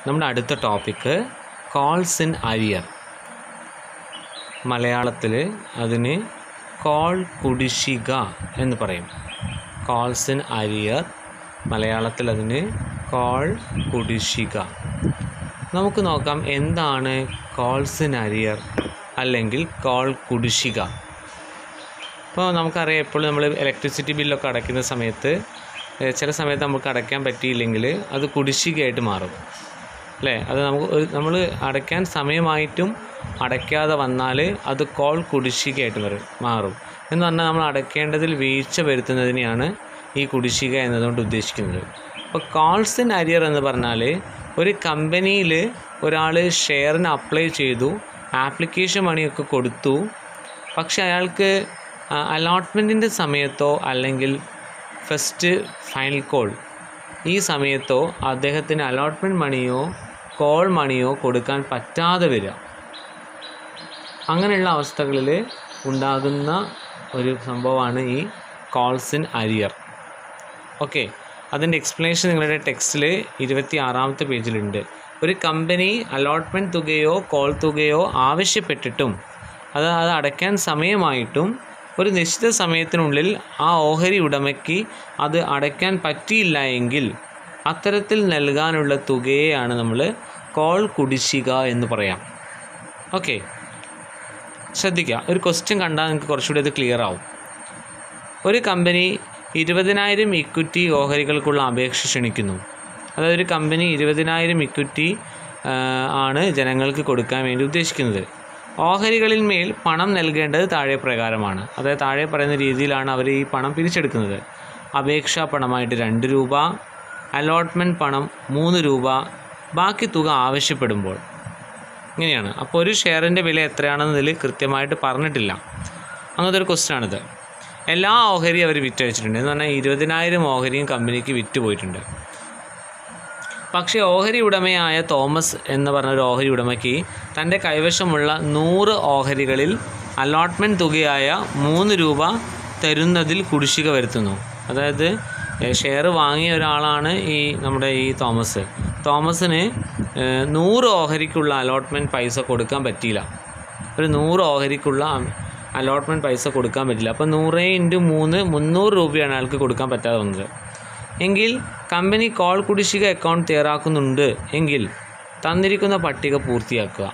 നമ്മുടെ അടുത്ത topic calls in arrear മലയാളത്തിൽ അതിന് കോൾ കുടിശ്ശിക എന്ന് പറയും കോൾസ് ഇൻ അരിയർ മലയാളത്തിൽ അതിന് കോൾ കുടിശ്ശിക നമുക്ക് നോക്കാം എന്താണ് കോൾസ് ഇൻ അരിയർ അല്ലെങ്കിൽ കോൾ കുടിശ്ശിക ഇപ്പോൾ നമുക്കറിയാം എപ്പോഴും നമ്മൾ ഇലക്ട്രിസിറ്റി ബില്ലൊക്കെ അടയ്ക്കുന്ന സമയത്ത് ഏഹ് ചില സമയത്ത് നമുക്ക് അടയ്ക്കാൻ പറ്റിയില്ലെങ്കിൽ അത് കുടിശ്ശികയായിട്ട് മാറും അല്ലേ അത് നമുക്ക് ഒരു നമ്മൾ അടയ്ക്കാൻ സമയമായിട്ടും അടയ്ക്കാതെ വന്നാൽ അത് കോൾ കുടിശ്ശികയായിട്ട് വരും മാറും എന്ന് പറഞ്ഞാൽ നമ്മൾ അടയ്ക്കേണ്ടതിൽ വീഴ്ച വരുത്തുന്നതിനെയാണ് ഈ കുടിശ്ശിക എന്നതുകൊണ്ട് ഉദ്ദേശിക്കുന്നത് അപ്പോൾ കോൾസ് ഇൻ അരിയർ എന്ന് പറഞ്ഞാൽ ഒരു കമ്പനിയിൽ ഒരാൾ ഷെയറിന് അപ്ലൈ ചെയ്തു ആപ്ലിക്കേഷൻ മണിയൊക്കെ കൊടുത്തു പക്ഷെ അയാൾക്ക് അലോട്ട്മെൻറ്റിൻ്റെ സമയത്തോ അല്ലെങ്കിൽ ഫസ്റ്റ് ഫൈനൽ കോൾ ഈ സമയത്തോ അദ്ദേഹത്തിന് അലോട്ട്മെൻറ്റ് മണിയോ കോൾ മണിയോ കൊടുക്കാൻ പറ്റാതെ വരിക അങ്ങനെയുള്ള അവസ്ഥകളിൽ ഉണ്ടാകുന്ന ഒരു സംഭവമാണ് ഈ കോൾസ് ഇൻ അരിയർ ഓക്കെ അതിൻ്റെ എക്സ്പ്ലനേഷൻ നിങ്ങളുടെ ടെക്സ്റ്റിൽ ഇരുപത്തി ആറാമത്തെ പേജിലുണ്ട് ഒരു കമ്പനി അലോട്ട്മെൻറ്റ് തുകയോ കോൾ തുകയോ ആവശ്യപ്പെട്ടിട്ടും അത് അത് അടയ്ക്കാൻ സമയമായിട്ടും ഒരു നിശ്ചിത സമയത്തിനുള്ളിൽ ആ ഓഹരി ഉടമയ്ക്ക് അത് അടയ്ക്കാൻ പറ്റിയില്ല എങ്കിൽ അത്തരത്തിൽ നൽകാനുള്ള തുകയെയാണ് നമ്മൾ കോൾ കുടിശ്ശിക എന്ന് പറയാം ഓക്കെ ശ്രദ്ധിക്കുക ഒരു ക്വസ്റ്റ്യൻ കണ്ടാൽ നിങ്ങൾക്ക് കുറച്ചുകൂടി അത് ക്ലിയർ ആവും ഒരു കമ്പനി ഇരുപതിനായിരം ഇക്വിറ്റി ഓഹരികൾക്കുള്ള അപേക്ഷ ക്ഷണിക്കുന്നു അതായത് ഒരു കമ്പനി ഇരുപതിനായിരം ഇക്വിറ്റി ആണ് ജനങ്ങൾക്ക് കൊടുക്കാൻ വേണ്ടി ഉദ്ദേശിക്കുന്നത് ഓഹരികളിൽ മേൽ പണം നൽകേണ്ടത് താഴെ പ്രകാരമാണ് അതായത് താഴെ പറയുന്ന രീതിയിലാണ് അവർ ഈ പണം പിരിച്ചെടുക്കുന്നത് അപേക്ഷാ പണമായിട്ട് രണ്ട് രൂപ അലോട്ട്മെൻറ്റ് പണം മൂന്ന് രൂപ ബാക്കി തുക ആവശ്യപ്പെടുമ്പോൾ ഇങ്ങനെയാണ് അപ്പോൾ ഒരു ഷെയറിൻ്റെ വില എത്രയാണെന്നതിൽ കൃത്യമായിട്ട് പറഞ്ഞിട്ടില്ല അങ്ങനത്തെ ഒരു ക്വസ്റ്റ്യൻ ആണിത് എല്ലാ ഓഹരി അവർ വിറ്റഴിച്ചിട്ടുണ്ട് എന്ന് പറഞ്ഞാൽ ഇരുപതിനായിരം ഓഹരിയും കമ്പനിക്ക് വിറ്റ് പോയിട്ടുണ്ട് പക്ഷേ ഓഹരി ഉടമയായ തോമസ് എന്ന് പറഞ്ഞ ഒരു ഓഹരി ഉടമയ്ക്ക് തൻ്റെ കൈവശമുള്ള നൂറ് ഓഹരികളിൽ അലോട്ട്മെൻറ്റ് തുകയായ മൂന്ന് രൂപ തരുന്നതിൽ കുടിശ്ശിക വരുത്തുന്നു അതായത് ഷെയർ വാങ്ങിയ ഒരാളാണ് ഈ നമ്മുടെ ഈ തോമസ് തോമസിന് ഏഹ്, നൂറ് ഓഹരിക്കുള്ള അലോട്ട്മെൻറ്റ് പൈസ കൊടുക്കാൻ പറ്റിയില്ല ഒരു നൂറ് ഓഹരിക്കുള്ള അലോട്ട്മെൻറ്റ് പൈസ കൊടുക്കാൻ പറ്റില്ല അപ്പോൾ നൂറ് ഇൻറ്റു മൂന്ന് മുന്നൂറ് രൂപയാണ് അയാൾക്ക് കൊടുക്കാൻ പറ്റാതെ വന്നത് എങ്കിൽ കമ്പനി കോൾ കുടിശ്ശിക അക്കൗണ്ട് തയ്യാറാക്കുന്നുണ്ട് എങ്കിൽ തന്നിരിക്കുന്ന പട്ടിക പൂർത്തിയാക്കുക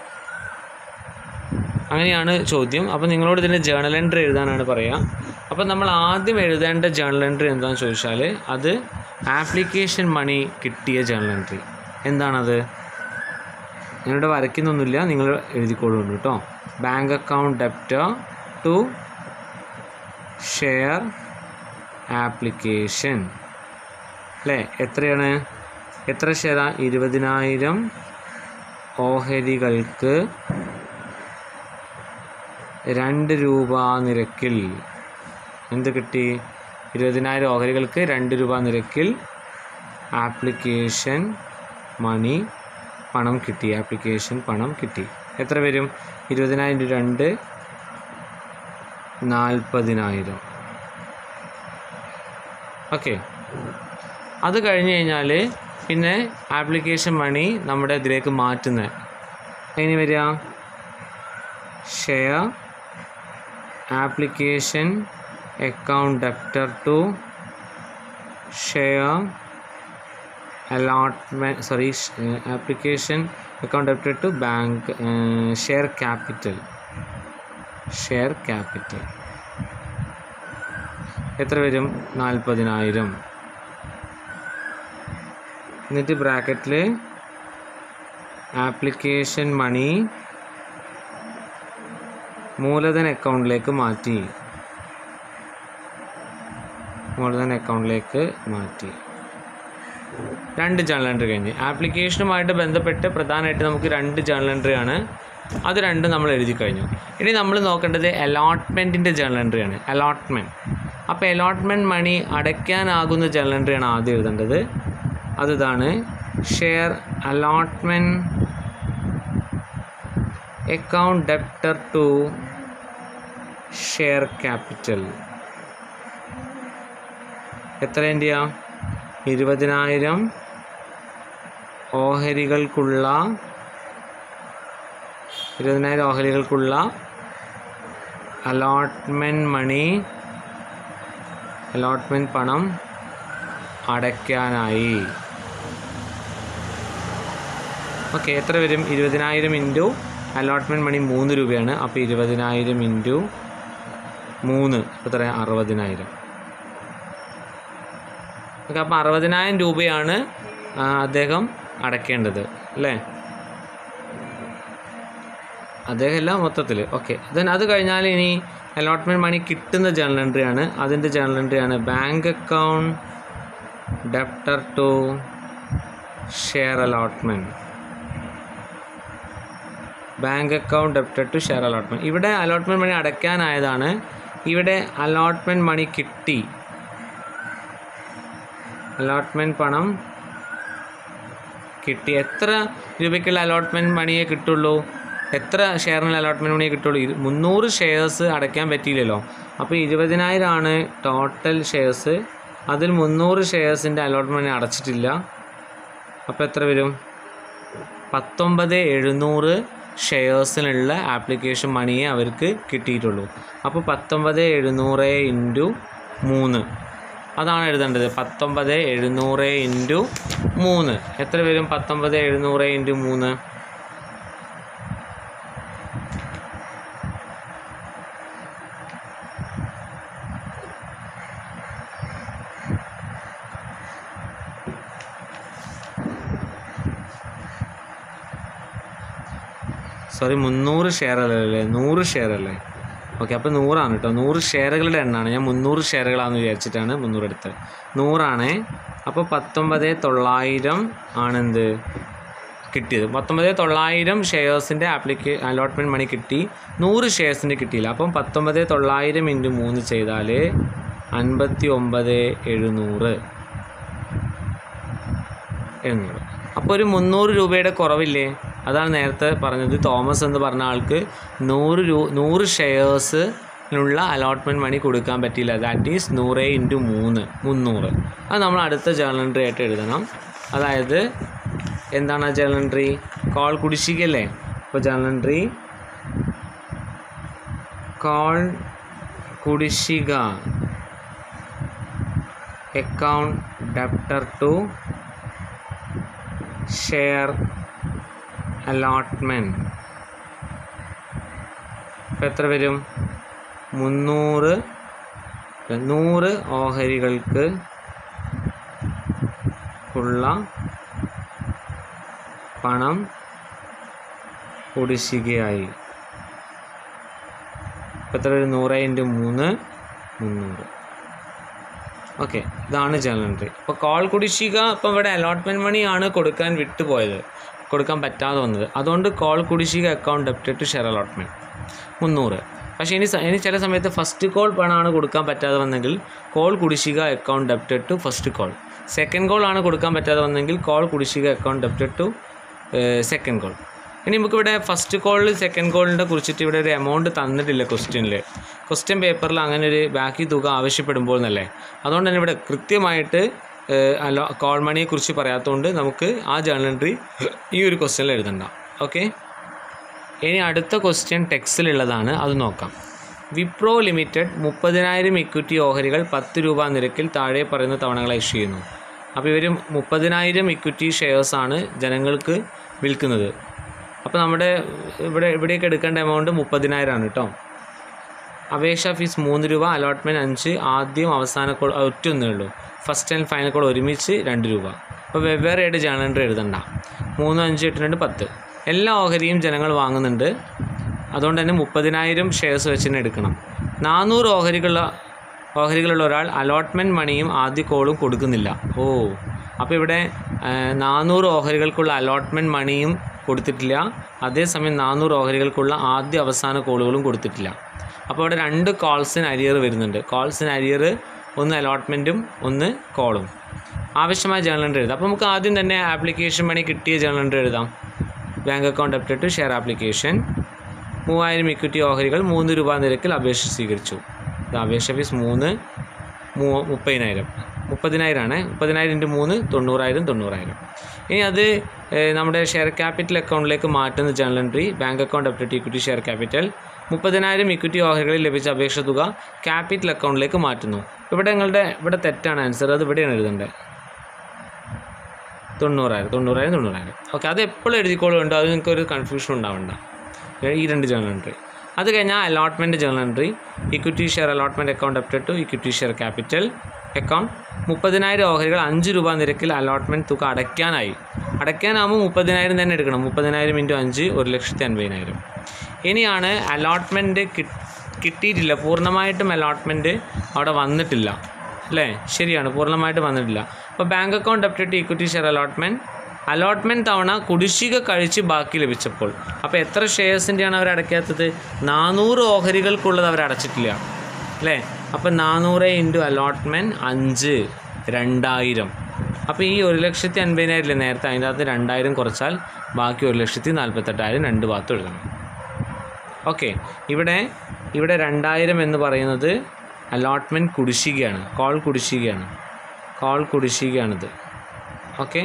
അങ്ങനെയാണ് ചോദ്യം അപ്പോൾ നിങ്ങളോട് ഇതിൻ്റെ ജേണൽ എൻട്രി എഴുതാനാണ് പറയുക അപ്പോൾ നമ്മൾ ആദ്യം എഴുതേണ്ട ജേണൽ എൻട്രി എന്താണെന്ന് ചോദിച്ചാൽ അത് ആപ്ലിക്കേഷൻ മണി കിട്ടിയ ജേണൽ എൻട്രി എന്താണത് ഞാനിവിടെ വരയ്ക്കുന്നൊന്നുമില്ല നിങ്ങൾ എഴുതിക്കോളുണ്ട് കേട്ടോ bank account debtor to share application അല്ലേ എത്രയാണ് എത്ര ഷെയർ ഇരുപതിനായിരം ഓഹരികൾക്ക് രണ്ട് രൂപ നിരക്കിൽ എന്ത് കിട്ടി ഇരുപതിനായിരം ഓഹരികൾക്ക് രണ്ട് രൂപ നിരക്കിൽ ആപ്ലിക്കേഷൻ മണി പണം കിട്ടി ആപ്ലിക്കേഷൻ പണം കിട്ടി എത്ര വരും ഇരുപതിനായിരം ഇൻറ്റു രണ്ട് നാൽപ്പതിനായിരം ഓക്കെ അത് കഴിഞ്ഞ് കഴിഞ്ഞാൽ പിന്നെ ആപ്ലിക്കേഷൻ മണി നമ്മുടെ ഇതിലേക്ക് മാറ്റുന്നത് എങ്ങനെ വരിക share application account debtor to share allotment sorry sh- uh, application account debtor to bank uh, share capital share capital എത്ര വരും നാൽപ്പതിനായിരം എന്നിട്ട് ബ്രാക്കറ്റിൽ ആപ്ലിക്കേഷൻ മണി മൂലധന അക്കൗണ്ടിലേക്ക് മാറ്റി മൂലധന അക്കൗണ്ടിലേക്ക് മാറ്റി രണ്ട് ജേണൽ എൻട്രി കഴിഞ്ഞ് ആപ്ലിക്കേഷനുമായിട്ട് ബന്ധപ്പെട്ട് പ്രധാനമായിട്ട് നമുക്ക് രണ്ട് ജേണൽ എൻട്രി ആണ് അത് രണ്ടും നമ്മൾ എഴുതി കഴിഞ്ഞു ഇനി നമ്മൾ നോക്കേണ്ടത് അലോട്ട്മെൻറ്റിൻ്റെ ജേണൽ എൻട്രി ആണ് അലോട്ട്മെൻറ്റ് അപ്പോൾ അലോട്ട്മെൻറ്റ് മണി അടയ്ക്കാനാകുന്ന ജേണൽ എൻട്രി ആണ് ആദ്യം എഴുതേണ്ടത് അത് ഇതാണ് share allotment account debtor to share capital എത്ര ചെയ്യാം ഇരുപതിനായിരം ഓഹരികൾക്കുള്ള ഇരുപതിനായിരം ഓഹരികൾക്കുള്ള അലോട്ട്മെൻറ്റ് മണി അലോട്ട്മെൻറ്റ് പണം അടയ്ക്കാനായി ഓക്കെ എത്ര വരും ഇരുപതിനായിരം ഇൻറ്റു അലോട്ട്മെൻറ്റ് മണി മൂന്ന് രൂപയാണ് അപ്പോൾ ഇരുപതിനായിരം ഇൻറ്റു മൂന്ന് എത്ര അറുപതിനായിരം ഓക്കെ അപ്പോൾ അറുപതിനായിരം രൂപയാണ് ആ, അദ്ദേഹം അടയ്ക്കേണ്ടത് അല്ലേ അദ്ദേഹം എല്ലാം മൊത്തത്തിൽ ഓക്കെ ദെൻ അത് കഴിഞ്ഞാൽ ഇനി അലോട്ട്മെൻറ്റ് മണി കിട്ടുന്ന ജേണൽ എൻട്രി ആണ് അതിൻ്റെ ജേണൽ എൻട്രി ആണ് bank account debtor to share allotment bank account debtor to share allotment ഇവിടെ അലോട്ട്മെൻറ്റ് മണി അടയ്ക്കാനായതാണ് ഇവിടെ അലോട്ട്മെൻറ്റ് മണി കിട്ടി അലോട്ട്മെൻറ്റ് പണം കിട്ടി എത്ര രൂപയ്ക്കുള്ള അലോട്ട്മെൻറ്റ് മണിയെ കിട്ടുള്ളൂ എത്ര ഷെയറിനുള്ള അലോട്ട്മെൻറ്റ് മണിയെ കിട്ടുള്ളൂ ഇരു മുന്നൂറ് ഷെയർസ് അടയ്ക്കാൻ പറ്റിയില്ലല്ലോ അപ്പോൾ ഇരുപതിനായിരം ആണ് ടോട്ടൽ ഷെയർസ് അതിൽ മുന്നൂറ് ഷെയർസിൻ്റെ അലോട്ട്മെൻറ്റ് അടച്ചിട്ടില്ല അപ്പോൾ എത്ര വരും പത്തൊമ്പത് എഴുന്നൂറ് ഷെയർസിനുള്ള ആപ്ലിക്കേഷൻ മണിയെ അവർക്ക് കിട്ടിയിട്ടുള്ളൂ അപ്പോൾ പത്തൊമ്പത് എഴുന്നൂറ് ഇൻറ്റു മൂന്ന് അതാണ് എഴുതേണ്ടത് പത്തൊമ്പത് എഴുന്നൂറ് ഇൻറ്റു മൂന്ന് എത്ര വരും പത്തൊമ്പത് എഴുന്നൂറ് ഇൻറ്റു മൂന്ന് സോറി മുന്നൂറ് ഷെയർ അല്ലേ നൂറ് ഷെയർ അല്ലേ ഓക്കെ അപ്പോൾ നൂറാണ് കേട്ടോ നൂറ് ഷെയറുകളുടെ എണ്ണമാണ് ഞാൻ മുന്നൂറ് ഷെയറുകളാണെന്ന് വിചാരിച്ചിട്ടാണ് മുന്നൂറ് എടുത്തത് നൂറാണേ അപ്പോൾ പത്തൊമ്പത് തൊള്ളായിരം ആണെന്ത് കിട്ടിയത് പത്തൊമ്പത് തൊള്ളായിരം ഷെയർസിൻ്റെ ആപ്ലിക്കേ അലോട്ട്മെൻറ്റ് മണി കിട്ടി നൂറ് ഷെയർസിൻ്റെ കിട്ടിയില്ല അപ്പം പത്തൊമ്പത് തൊള്ളായിരം ഇൻറ്റു മൂന്ന് ചെയ്താൽ അൻപത്തി ഒമ്പത് എഴുന്നൂറ് എഴുന്നൂറ് അപ്പോൾ ഒരു മുന്നൂറ് രൂപയുടെ കുറവില്ലേ അതാണ് നേരത്തെ പറഞ്ഞത് തോമസ് എന്ന് പറഞ്ഞ ആൾക്ക് നൂറ് രൂ നൂറ് ഷെയർസിനുള്ള അലോട്ട്മെൻറ്റ് മണി കൊടുക്കാൻ പറ്റിയില്ല ദാറ്റ് ഈസ് നൂറ് ഇൻറ്റു മൂന്ന് മുന്നൂറ് അത് നമ്മൾ അടുത്ത ജേർണൽ എൻട്രി ആയിട്ട് എഴുതണം അതായത് എന്താണ് ആ ജേർണൽ എൻട്രി കോൾ കുടിശ്ശികയല്ലേ അപ്പോൾ ജേർണൽ എൻട്രി കോൾ കുടിശ്ശിക account debtor to share allotment ഇപ്പം എത്ര വരും മുന്നൂറ് നൂറ് ഓഹരികൾക്ക് ഉള്ള പണം കുടിശ്ശികയായി ഇപ്പം എത്ര വരും നൂറ് ഇൻറ്റു മൂന്ന് മുന്നൂറ് ഓക്കെ ഇതാണ് ജേണൽ എൻട്രി അപ്പോൾ കോൾ കുടിശ്ശിക ഇപ്പം ഇവിടെ അലോട്ട്മെൻറ്റ് മണിയാണ് കൊടുക്കാൻ വിട്ടുപോയത് കൊടുക്കാൻ പറ്റാതെ വന്നത് അതുകൊണ്ട് കോൾ കുടിശ്ശിക അക്കൗണ്ട് ഡെപ്റ്റ് ടു ഷെയർ അലോട്ട്മെൻറ്റ് മുന്നൂറ് പക്ഷേ ഇനി സ- ഇനി ചില സമയത്ത് ഫസ്റ്റ് കോൾ പണമാണ് കൊടുക്കാൻ പറ്റാതെ വന്നെങ്കിൽ കോൾ കുടിശ്ശിക അക്കൗണ്ട് ഡെപ്റ്റ് to first call second call ആണ് കൊടുക്കാൻ പറ്റാതെ വന്നെങ്കിൽ കോൾ കുടിശ്ശിക അക്കൗണ്ട് ഡെപ്റ്റ് ടു സെക്കൻഡ് കോൾ ഇനി നമുക്കിവിടെ ഫസ്റ്റ് കോളിൽ സെക്കൻഡ് കോളിനെ കുറിച്ചിട്ട് ഇവിടെ ഒരു എമൗണ്ട് തന്നിട്ടില്ല ക്വസ്റ്റ്യനിൽ ക്വസ്റ്റ്യൻ പേപ്പറിൽ അങ്ങനെ ഒരു ബാക്കി തുക ആവശ്യപ്പെടുമ്പോൾ എന്നല്ലേ അതുകൊണ്ട് തന്നെ ഇവിടെ കൃത്യമായിട്ട് ഏഹ്, അലോ കോൾ മണിയെക്കുറിച്ച് പറയാത്തതുകൊണ്ട് നമുക്ക് ആ ജേണൽ എൻട്രി ഈ ഒരു ക്വസ്റ്റ്യനിൽ എഴുതണ്ട ഓക്കെ ഇനി അടുത്ത ക്വസ്റ്റ്യൻ ടെക്സ്റ്റിലുള്ളതാണ് അത് നോക്കാം വിപ്രോ ലിമിറ്റഡ് മുപ്പതിനായിരം ഇക്വിറ്റി ഓഹരികൾ പത്ത് രൂപ നിരക്കിൽ താഴെ പറയുന്ന തവണകൾ ഇഷ്യൂ ചെയ്യുന്നു അപ്പോൾ ഇവർ മുപ്പതിനായിരം ഇക്വിറ്റി ഷെയർസാണ് ജനങ്ങൾക്ക് വിൽക്കുന്നത് അപ്പോൾ നമ്മുടെ ഇവിടെ ഇവിടേക്ക് എടുക്കേണ്ട എമൗണ്ട് മുപ്പതിനായിരമാണ് കേട്ടോ അപേക്ഷ ഫീസ് മൂന്ന് രൂപ അലോട്ട്മെൻറ്റ് അഞ്ച് ആദ്യം അവസാന കോൾ ഒറ്റൊന്നേ ഉള്ളൂ ഫസ്റ്റ് ആൻഡ് ഫൈനൽ കോൾ ഒരുമിച്ച് രണ്ട് രൂപ അപ്പോൾ വെവ്വേറെ ആയിട്ട് ജേണൽ എൻട്രി എഴുതണ്ട മൂന്ന് അഞ്ച് എട്ട് രണ്ട് പത്ത് എല്ലാ ഓഹരിയും ജനങ്ങൾ വാങ്ങുന്നുണ്ട് അതുകൊണ്ട് തന്നെ മുപ്പതിനായിരം ഷെയർസ് വെച്ച് തന്നെ എടുക്കണം നാനൂറ് ഓഹരികളുള്ള ഓഹരികളുള്ള ഒരാൾ അലോട്ട്മെൻറ്റ് മണിയും ആദ്യ കോളും കൊടുക്കുന്നില്ല ഓ അപ്പോൾ ഇവിടെ ആ, നാനൂറ് ഓഹരികൾക്കുള്ള അലോട്ട്മെൻറ്റ് മണിയും കൊടുത്തിട്ടില്ല അതേസമയം നാനൂറ് ഓഹരികൾക്കുള്ള ആദ്യ അവസാന കോളുകളും കൊടുത്തിട്ടില്ല അപ്പോൾ ഇവിടെ രണ്ട് കോൾസിന് അരിയർ വരുന്നുണ്ട് കോൾസിന് അരിയർ ഒന്ന് അലോട്ട്മെൻറ്റും ഒന്ന് കോളും ആവശ്യമായ ജേണൽ എൻട്രി എഴുതാം അപ്പോൾ നമുക്ക് ആദ്യം തന്നെ ആപ്ലിക്കേഷൻ മണി കിട്ടിയ ജേണൽ എൻട്രി എഴുതാം bank account update to share application മൂവായിരം ഇക്വിറ്റി ഓഹരികൾ മൂന്ന് രൂപ നിരക്കിൽ അപേക്ഷ സ്വീകരിച്ചു ഇത് അപേക്ഷ ഫീസ് മൂന്ന് മൂ മുപ്പതിനായിരം മുപ്പതിനായിരമാണ് മുപ്പതിനായിരം ഇൻറ്റു മൂന്ന് തൊണ്ണൂറായിരം തൊണ്ണൂറായിരം ഇനി അത് ഏഹ്, നമ്മുടെ ഷെയർ ക്യാപിറ്റൽ അക്കൗണ്ടിലേക്ക് മാറ്റുന്ന journal entry bank account update equity share capital മുപ്പതിനായിരം ഇക്വിറ്റി ഓഹരികളിൽ ലഭിച്ച അപേക്ഷ തുക ക്യാപിറ്റൽ അക്കൗണ്ടിലേക്ക് മാറ്റുന്നു ഇവിടെ നിങ്ങളുടെ ഇവിടെ തെറ്റാണ് ആൻസർ അത് ഇവിടെയാണ് എഴുതേണ്ടത് തൊണ്ണൂറായിരം തൊണ്ണൂറായിരം തൊണ്ണൂറായിരം ഓക്കെ അത് എപ്പോഴും എഴുതിക്കോളുണ്ട് അത് നിങ്ങൾക്ക് ഒരു കൺഫ്യൂഷൻ ഉണ്ടാവണ്ട ഈ രണ്ട് ജേണൽ എൻട്രി അത് കഴിഞ്ഞാൽ allotment journal entry equity share allotment account update to equity share capital account മുപ്പതിനായിരം ഓഹരികൾ അഞ്ച് രൂപ നിരക്കിൽ അലോട്ട്മെൻറ്റ് തുക അടയ്ക്കാനായി അടയ്ക്കാനാകുമ്പോൾ മുപ്പതിനായിരം തന്നെ എടുക്കണം മുപ്പതിനായിരം ഇൻറ്റു അഞ്ച് ഒരു ലക്ഷത്തി അൻപതിനായിരം ഇനിയാണ് അലോട്ട്മെൻറ്റ് കിട്ടിയിട്ടില്ല പൂർണ്ണമായിട്ടും അലോട്ട്മെൻറ്റ് അവിടെ വന്നിട്ടില്ല അല്ലേ ശരിയാണ് പൂർണ്ണമായിട്ട് വന്നിട്ടില്ല അപ്പോൾ bank account update equity share allotment allotment തവണ കുടിശ്ശിക കഴിച്ച് ബാക്കി ലഭിച്ചപ്പോൾ അപ്പോൾ എത്ര ഷെയർസിൻ്റെയാണ് അവർ അടയ്ക്കാത്തത് നാനൂറ് ഓഹരികൾക്കുള്ളത് അവർ അടച്ചിട്ടില്ല അല്ലേ അപ്പോൾ നാനൂറ് ഇൻറ്റു അലോട്ട്മെൻറ്റ് അഞ്ച് രണ്ടായിരം അപ്പോൾ ഈ ഒരു ലക്ഷത്തി അൻപതിനായിരം ഇല്ലേ നേരത്തെ അതിൻ്റെ അകത്ത് രണ്ടായിരം കുറച്ചാൽ ബാക്കി ഒരു ലക്ഷത്തി നാൽപ്പത്തെട്ടായിരം രണ്ട് ഭാഗത്തും എഴുതണം ഓക്കെ ഇവിടെ ഇവിടെ രണ്ടായിരം എന്ന് പറയുന്നത് അലോട്ട്മെൻറ്റ് കുടിശ്ശികയാണ് കോൾ കുടിശ്ശികയാണ് കോൾ കുടിശ്ശികയാണിത് ഓക്കെ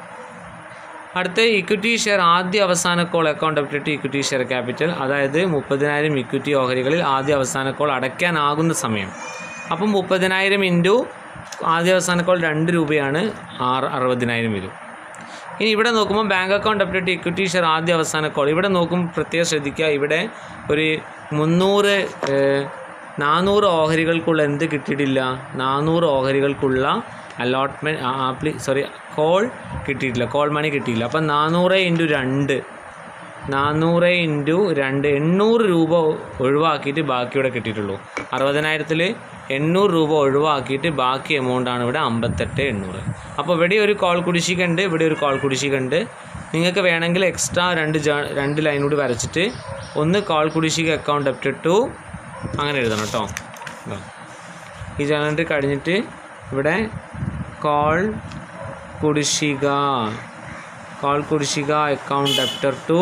അടുത്ത ഇക്വിറ്റി ഷെയർ ആദ്യ അവസാന call account update equity share capital അതായത് മുപ്പതിനായിരം ഇക്വിറ്റി ഓഹരികളിൽ ആദ്യ അവസാന കോൾ അടയ്ക്കാനാകുന്ന സമയം അപ്പം മുപ്പതിനായിരം ഇൻറ്റു ആദ്യ അവസാന കോൾ രണ്ട് രൂപയാണ് ആറ് അറുപതിനായിരം വരും ഇനി ഇവിടെ നോക്കുമ്പോൾ bank account update equity share ആദ്യ അവസാന കോൾ ഇവിടെ നോക്കുമ്പോൾ പ്രത്യേകം ശ്രദ്ധിക്കുക ഇവിടെ ഒരു മുന്നൂറ് ഏഹ്, നാനൂറ് ഓഹരികൾക്കുള്ള എന്ത് കിട്ടിയിട്ടില്ല നാനൂറ് ഓഹരികൾക്കുള്ള അലോട്ട്മെൻറ്റ് ആപ്ലി സോറി കോൾ കിട്ടിയിട്ടില്ല കോൾ മണി കിട്ടിയില്ല അപ്പം നാനൂറ് ഇൻറ്റു രണ്ട് നാനൂറ് ഇൻറ്റു രണ്ട് എണ്ണൂറ് രൂപ ഒഴിവാക്കിയിട്ട് ബാക്കി ഇവിടെ കിട്ടിയിട്ടുള്ളൂ അറുപതിനായിരത്തിൽ എണ്ണൂറ് രൂപ ഒഴിവാക്കിയിട്ട് ബാക്കി എമൗണ്ടാണ് ഇവിടെ അമ്പത്തെട്ട് എണ്ണൂറ് അപ്പോൾ ഇവിടെ ഒരു കോൾ കുടിശ്ശിക ഉണ്ട് ഇവിടെ ഒരു കോൾ കുടിശ്ശിക ഉണ്ട് നിങ്ങൾക്ക് വേണമെങ്കിൽ എക്സ്ട്രാ രണ്ട് ജേ- രണ്ട് ലൈൻ കൂടി വരച്ചിട്ട് ഒന്ന് കോൾ കുടിശ്ശിക അക്കൗണ്ട് അപ്റ്റഡ് ടു അങ്ങനെ എഴുതണം കേട്ടോ ഇതാ. ഈ ജേണൽ കഴിഞ്ഞിട്ട് ഇവിടെ കോൾ കുടിശ്ശിക കോൾ കുടിശ്ശിക അക്കൗണ്ട് ഡെപ്റ്റർ ടു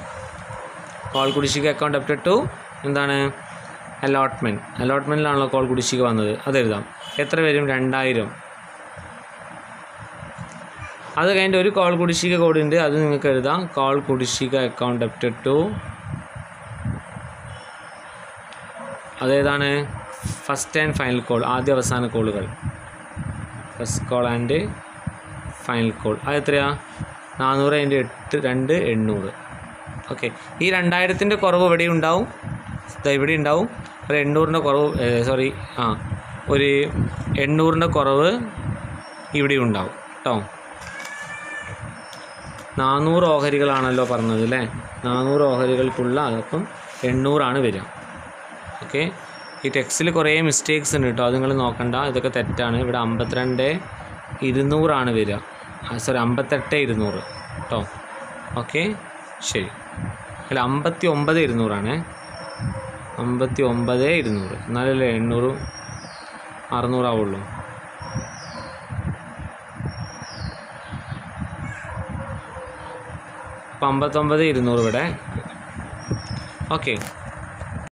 കോൾ കുടിശ്ശിക അക്കൗണ്ട് ഡെപ്റ്റർ ടു എന്താണ് അലോട്ട്മെൻറ്റ് അലോട്ട്മെൻറ്റിലാണല്ലോ കോൾ കുടിശ്ശിക വന്നത് അതെഴുതാം എത്ര വരും രണ്ടായിരം അത് കഴിഞ്ഞിട്ട് ഒരു കോൾ കുടിശ്ശിക കൂടി ഉണ്ട് അത് നിങ്ങൾക്ക് എഴുതാം കോൾ കുടിശ്ശിക അക്കൗണ്ട് ഡെപ്റ്റർ ടു അതേതാണ് ഫസ്റ്റ് ആൻഡ് ഫൈനൽ കോൾ ആദ്യ അവസാന കോളുകൾ first call and final call അത് എത്രയാ നാനൂറ് അതിൻ്റെ എട്ട് രണ്ട് എണ്ണൂറ് ഓക്കെ ഈ രണ്ടായിരത്തിൻ്റെ കുറവ് ഇവിടെ ഉണ്ടാവും ദാ ഇവിടെ ഉണ്ടാവും ഒരു എണ്ണൂറിൻ്റെ കുറവ് സോറി ആ ഒരു എണ്ണൂറിൻ്റെ കുറവ് ഇവിടെ ഉണ്ടാവും കേട്ടോ നാനൂറ് ഓഹരികളാണല്ലോ പറഞ്ഞത് അല്ലേ നാനൂറ് ഓഹരികൾക്കുള്ള അതപ്പം എണ്ണൂറാണ് വരിക ഓക്കെ ഈ ടെക്സ്റ്റിൽ കുറേ മിസ്റ്റേക്സ് ഉണ്ട് കേട്ടോ അത് നിങ്ങൾ നോക്കണ്ട ഇതൊക്കെ തെറ്റാണ് ഇവിടെ അമ്പത്തിരണ്ട് ഇരുന്നൂറാണ് വരിക സോറി അമ്പത്തെട്ട് ഇരുന്നൂറ് കേട്ടോ ഓക്കെ ശരി അല്ല അമ്പത്തി ഒമ്പത് ഇരുന്നൂറാണ് അമ്പത്തി ഒമ്പത് ഇരുന്നൂറ് എന്നാലല്ലേ എണ്ണൂറ് അറുന്നൂറാവുള്ളൂ അപ്പം അമ്പത്തൊമ്പത് ഇരുന്നൂറ് ഇവിടെ ഓക്കെ